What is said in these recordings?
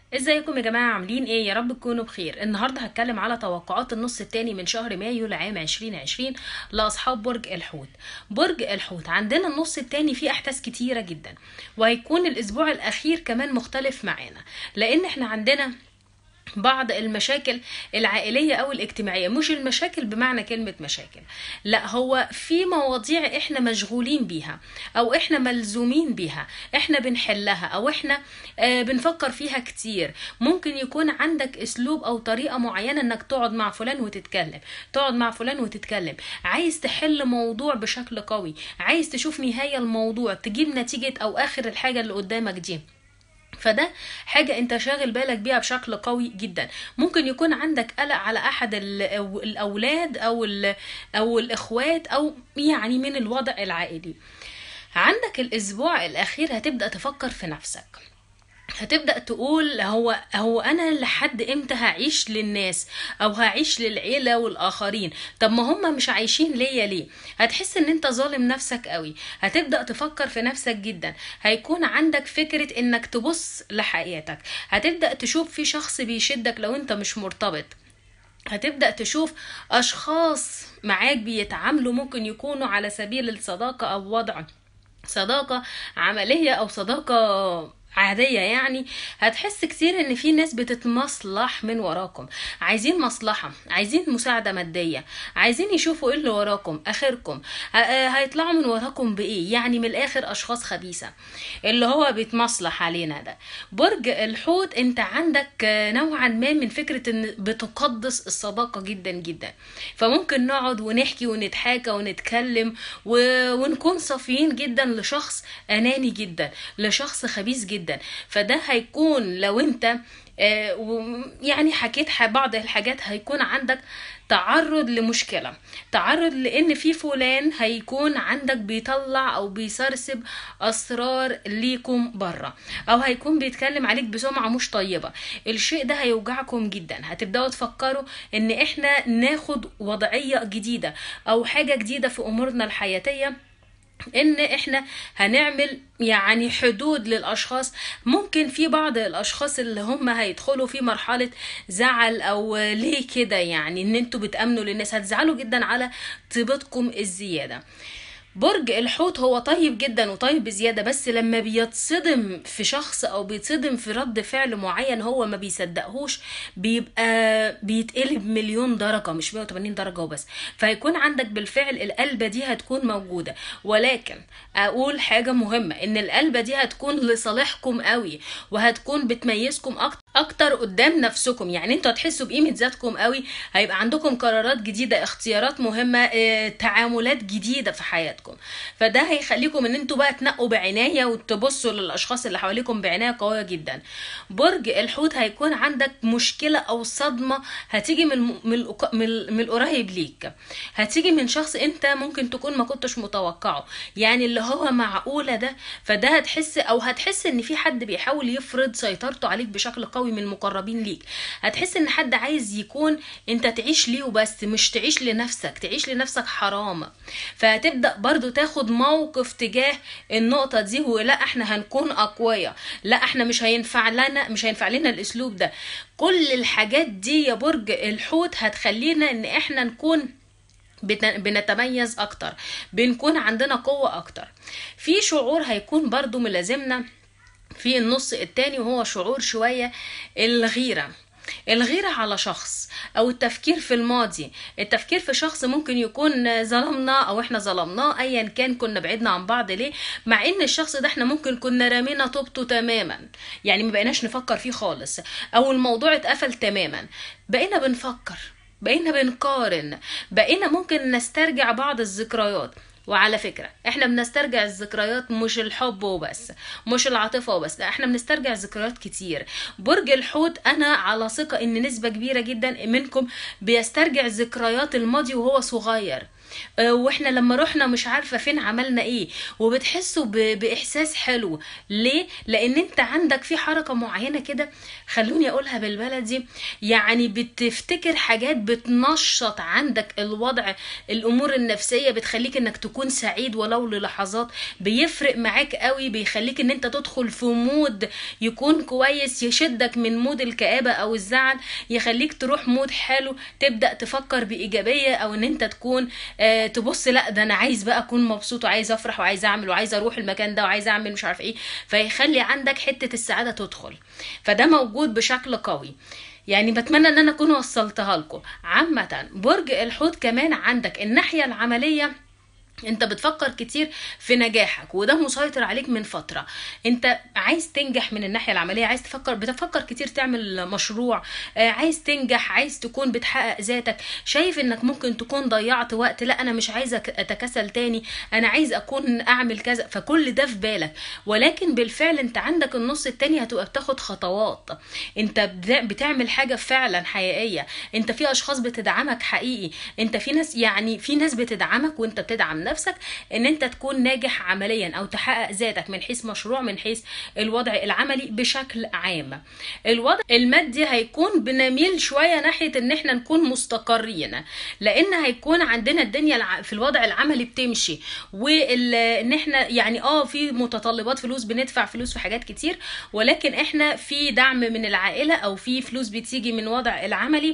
ازيكم يا جماعة عاملين ايه يا رب تكونوا بخير النهاردة هتكلم على توقعات النص التاني من شهر مايو لعام 2020 لأصحاب برج الحوت برج الحوت عندنا النص التاني فيه أحداث كتيرة جدا وهيكون الأسبوع الأخير كمان مختلف معانا لأن احنا عندنا بعض المشاكل العائلية أو الاجتماعية مش المشاكل بمعنى كلمة مشاكل لا هو في مواضيع احنا مشغولين بيها أو احنا ملزومين بيها احنا بنحلها أو احنا آه بنفكر فيها كتير ممكن يكون عندك أسلوب أو طريقة معينة انك تقعد مع فلان وتتكلم تقعد مع فلان وتتكلم عايز تحل موضوع بشكل قوي عايز تشوف نهاية الموضوع تجيب نتيجة أو آخر الحاجة اللي قدامك دي فده حاجة انت شاغل بالك بيها بشكل قوي جدا ممكن يكون عندك قلق على احد ال- أو الاولاد او ال- او الاخوات او يعني من الوضع العائلي عندك الاسبوع الاخير هتبدأ تفكر في نفسك هتبدأ تقول هو هو أنا لحد إمتى هعيش للناس أو هعيش للعيلة والآخرين طب ما هم مش عايشين ليا ليه هتحس إن أنت ظالم نفسك قوي هتبدأ تفكر في نفسك جدا هيكون عندك فكرة إنك تبص لحياتك هتبدأ تشوف في شخص بيشدك لو أنت مش مرتبط هتبدأ تشوف أشخاص معاك بيتعاملوا ممكن يكونوا على سبيل الصداقة أو وضع صداقة عملية أو صداقة عادية يعني هتحس كتير ان في ناس بتتمصلح من وراكم عايزين مصلحة عايزين مساعدة مادية عايزين يشوفوا ايه اللي وراكم اخركم ه- آه، هيطلعوا من وراكم بايه يعني من الاخر اشخاص خبيثة اللي هو بيتمصلح علينا ده برج الحوت انت عندك آه، نوعا ما من فكرة ان بتقدس الصداقة جدا جدا فممكن نقعد ونحكي ونتحاكى ونتكلم و... ونكون صافيين جدا لشخص اناني جدا لشخص خبيث جدا فده هيكون لو انت آه، و- يعني حكيت ح- بعض الحاجات هيكون عندك تعرض لمشكلة تعرض لان في فلان هيكون عندك بيطلع او بيسرسب اسرار ليكم بره او هيكون بيتكلم عليك بسمعة مش طيبة الشيء ده هيوجعكم جدا هتبداوا تفكروا ان احنا ناخد وضعية جديدة او حاجة جديدة في امورنا الحياتية ان احنا هنعمل يعني حدود للاشخاص ممكن في بعض الاشخاص اللي هم هيدخلوا في مرحلة زعل او ليه كده يعني ان انتوا بتأمنوا للناس هتزعلوا جدا على طيبتكم الزيادة برج الحوت هو طيب جدا وطيب بزيادة بس لما بيتصدم في شخص او بيتصدم في رد فعل معين هو ما بيصدقهوش بيبقى بيتقلب مليون درجة مش 180 درجة وبس فهيكون عندك بالفعل القلبة دي هتكون موجودة ولكن اقول حاجة مهمة ان القلبة دي هتكون لصالحكم قوي وهتكون بتميزكم اكتر اكتر قدام نفسكم يعني انتوا هتحسوا بقيمة ذاتكم قوي هيبقى عندكم قرارات جديدة اختيارات مهمة اه تعاملات جديدة في حياتكم فده هيخليكم ان انتوا بقى تنقوا بعناية وتبصوا للاشخاص اللي حواليكم بعناية قوية جدا برج الحوت هيكون عندك مشكلة او صدمة هتيجي من من الق- من من القريب ليك هتيجي من شخص انت ممكن تكون ما كنتش متوقعه يعني اللي هو معقولة ده فده هتحس او هتحس ان في حد بيحاول يفرض سيطرته عليك بشكل قوي من المقربين ليك هتحس ان حد عايز يكون انت تعيش ليه وبس مش تعيش لنفسك تعيش لنفسك حرام فهتبدأ برضو تاخد موقف تجاه النقطة دي ولا احنا هنكون اقوياء لا احنا مش هينفع لنا مش هينفع لنا الاسلوب ده كل الحاجات دي يا برج الحوت هتخلينا ان احنا نكون بت- بنتميز اكتر بنكون عندنا قوة اكتر في شعور هيكون برضو ملازمنا في النص التاني وهو شعور شوية الغيرة الغيرة على شخص او التفكير في الماضي التفكير في شخص ممكن يكون ظلمنا او احنا ظلمناه ايا كان كنا بعدنا عن بعض ليه مع ان الشخص ده احنا ممكن كنا رامينا طوبته تماما يعني ما بقيناش نفكر فيه خالص او الموضوع اتقفل تماما بقينا بنفكر بقينا بنقارن بقينا ممكن نسترجع بعض الذكريات وعلى فكرة احنا بنسترجع الذكريات مش الحب وبس مش العاطفة وبس لا احنا بنسترجع ذكريات كتير برج الحوت انا على ثقة ان نسبة كبيرة جدا منكم بيسترجع ذكريات الماضي وهو صغير آه، واحنا لما رحنا مش عارفه فين عملنا ايه وبتحسوا ب- باحساس حلو ليه لان انت عندك في حركه معينه كده خلوني اقولها بالبلدي يعني بتفتكر حاجات بتنشط عندك الوضع الامور النفسيه بتخليك انك تكون سعيد ولو للحظات بيفرق معاك قوي بيخليك ان انت تدخل في مود يكون كويس يشدك من مود الكآبة او الزعل يخليك تروح مود حلو تبدأ تفكر بإيجابية او ان انت تكون آه تبص لا ده انا عايز بقى اكون مبسوط وعايز افرح وعايز اعمل وعايز اروح المكان ده وعايز اعمل مش عارف ايه فيخلي عندك حتة السعادة تدخل فده موجود بشكل قوي يعني بتمنى ان انا اكون وصلتها لكم عامة برج الحوت كمان عندك الناحية العملية انت بتفكر كتير في نجاحك وده مسيطر عليك من فترة انت عايز تنجح من الناحية العملية عايز تفكر بتفكر كتير تعمل مشروع آه، عايز تنجح عايز تكون بتحقق ذاتك شايف انك ممكن تكون ضيعت وقت لا انا مش عايزة ك- اتكسل تاني انا عايز اكون اعمل كذا فكل ده في بالك ولكن بالفعل انت عندك النص التاني هتبقى بتاخد خطوات انت بت- بتعمل حاجة فعلا حقيقية انت في اشخاص بتدعمك حقيقي انت في ناس يعني في ناس بتدعمك وانت بتدعم نفسك ان انت تكون ناجح عمليا او تحقق ذاتك من حيث مشروع من حيث الوضع العملي بشكل عام الوضع المادي هيكون بنميل شوية ناحية ان احنا نكون مستقرين لان هيكون عندنا الدنيا الع- في الوضع العملي بتمشي وان احنا يعني اه في متطلبات فلوس بندفع فلوس في حاجات كتير ولكن احنا في دعم من العائلة او في فلوس بتيجي من وضع العملي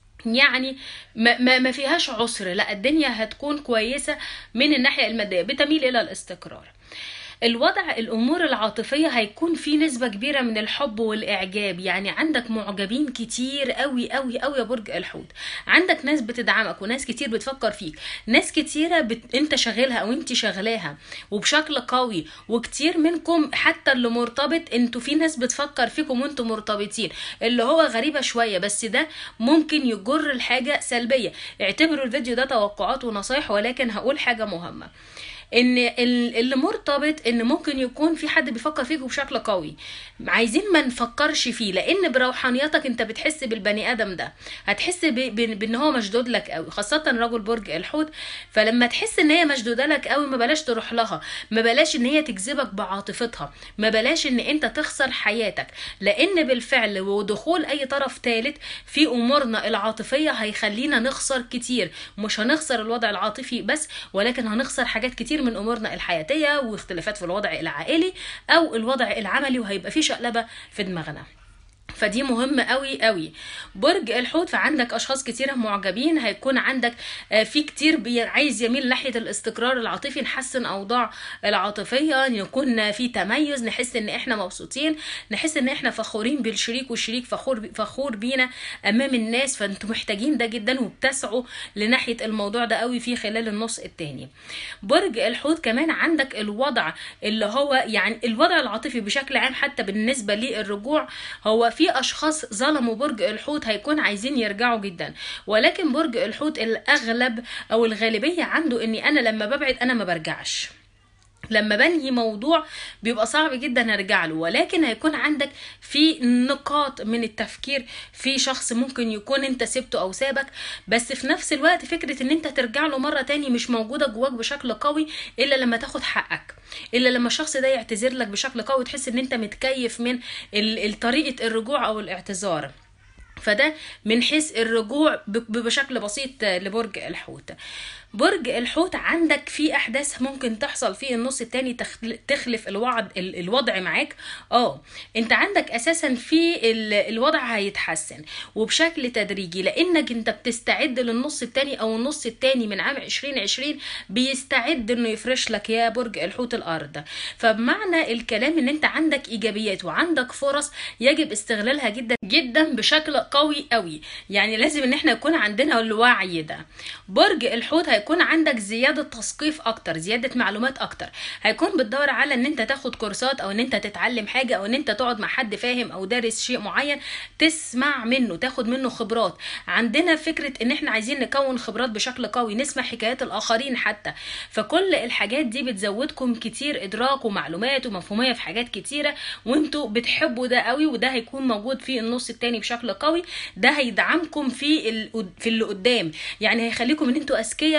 يعني ما, ما, ما فيهاش عسر لا الدنيا هتكون كويسة من الناحية المادية بتميل إلى الاستقرار الوضع الامور العاطفيه هيكون في نسبه كبيره من الحب والاعجاب يعني عندك معجبين كتير قوي قوي قوي يا برج الحوت عندك ناس بتدعمك وناس كتير بتفكر فيك ناس كتيره بت... انت شاغلها او انت شغلاها وبشكل قوي وكتير منكم حتى اللي مرتبط انتوا في ناس بتفكر فيكم وانتوا مرتبطين اللي هو غريبه شويه بس ده ممكن يجر الحاجه سلبيه اعتبروا الفيديو ده توقعات ونصايح ولكن هقول حاجه مهمه ان ال- اللي مرتبط ان ممكن يكون في حد بيفكر فيك بشكل قوي عايزين ما نفكرش فيه لان بروحانيتك انت بتحس بالبني ادم ده هتحس ب- ب- بان هو مشدود لك قوي خاصه رجل برج الحوت فلما تحس ان هي مشدوده لك قوي ما بلاش تروح لها ما بلاش ان هي تجذبك بعاطفتها ما بلاش ان انت تخسر حياتك لان بالفعل ودخول اي طرف ثالث في امورنا العاطفيه هيخلينا نخسر كتير مش هنخسر الوضع العاطفي بس ولكن هنخسر حاجات كتير من امورنا الحياتيه واختلافات في الوضع العائلي او الوضع العملي وهيبقى في شقلبه في دماغنا فدي مهمة قوي قوي برج الحوت فعندك اشخاص كتيرة معجبين هيكون عندك آه، في كتير بي- عايز يميل ناحية الاستقرار العاطفي نحسن اوضاع العاطفية يكون في تميز نحس ان احنا مبسوطين نحس ان احنا فخورين بالشريك والشريك فخور بي- فخور بينا امام الناس فانتوا محتاجين ده جدا وبتسعوا لناحية الموضوع ده قوي في خلال النص التاني برج الحوت كمان عندك الوضع اللي هو يعني الوضع العاطفي بشكل عام حتى بالنسبة للرجوع هو في اشخاص ظلموا برج الحوت هيكون عايزين يرجعوا جدا ولكن برج الحوت الاغلب او الغالبية عنده اني انا لما ببعد انا ما برجعش لما بنهي موضوع بيبقى صعب جدا ارجع له ولكن هيكون عندك في نقاط من التفكير في شخص ممكن يكون انت سبته او سابك بس في نفس الوقت فكرة ان انت ترجع له مرة تاني مش موجودة جواك بشكل قوي الا لما تاخد حقك الا لما الشخص ده يعتذر لك بشكل قوي تحس ان انت متكيف من ال- ال- طريقة الرجوع او الاعتذار فده من حيث الرجوع ب- بشكل بسيط لبرج الحوت برج الحوت عندك في احداث ممكن تحصل في النص التاني تخل- تخلف الوعد ال- الوضع معاك اه انت عندك اساسا في ال- الوضع هيتحسن وبشكل تدريجي لانك انت بتستعد للنص التاني او النص التاني من عام 2020 بيستعد انه يفرش لك يا برج الحوت الارض فبمعنى الكلام ان انت عندك ايجابيات وعندك فرص يجب استغلالها جدا جدا بشكل قوي قوي يعني لازم ان احنا يكون عندنا الوعي ده برج الحوت هيكون عندك زيادة تثقيف اكتر زيادة معلومات اكتر هيكون بتدور على ان انت تاخد كورسات او ان انت تتعلم حاجة او ان انت تقعد مع حد فاهم او دارس شيء معين تسمع منه تاخد منه خبرات عندنا فكرة ان احنا عايزين نكون خبرات بشكل قوي نسمع حكايات الاخرين حتى فكل الحاجات دي بتزودكم كتير ادراك ومعلومات ومفهومية في حاجات كتيرة وانتوا بتحبوا ده قوي وده هيكون موجود في النص التاني بشكل قوي ده هيدعمكم في ال... في اللي قدام يعني هيخليكم ان انتوا اذكياء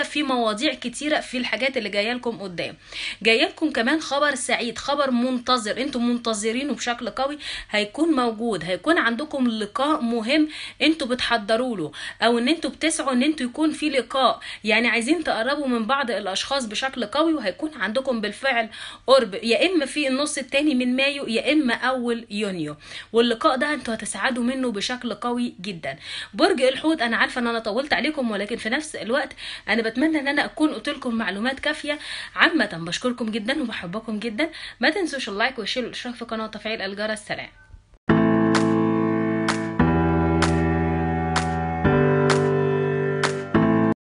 في مواضيع كتيره في الحاجات اللي جايه لكم قدام جايه لكم كمان خبر سعيد خبر منتظر انتم منتظرينه بشكل قوي هيكون موجود هيكون عندكم لقاء مهم انتوا بتحضروا له او ان انتوا بتسعوا ان انتوا يكون في لقاء يعني عايزين تقربوا من بعض الاشخاص بشكل قوي وهيكون عندكم بالفعل قرب يا اما في النص التاني من مايو يا اما اول يونيو واللقاء ده انتوا هتسعدوا منه بشكل قوي جدا برج الحوت انا عارفه ان انا طولت عليكم ولكن في نفس الوقت انا بتمنى ان انا اكون قلت لكم معلومات كافيه عامه بشكركم جدا وبحبكم جدا ما تنسوش اللايك والشير والاشتراك في القناه وتفعيل الجرس سلام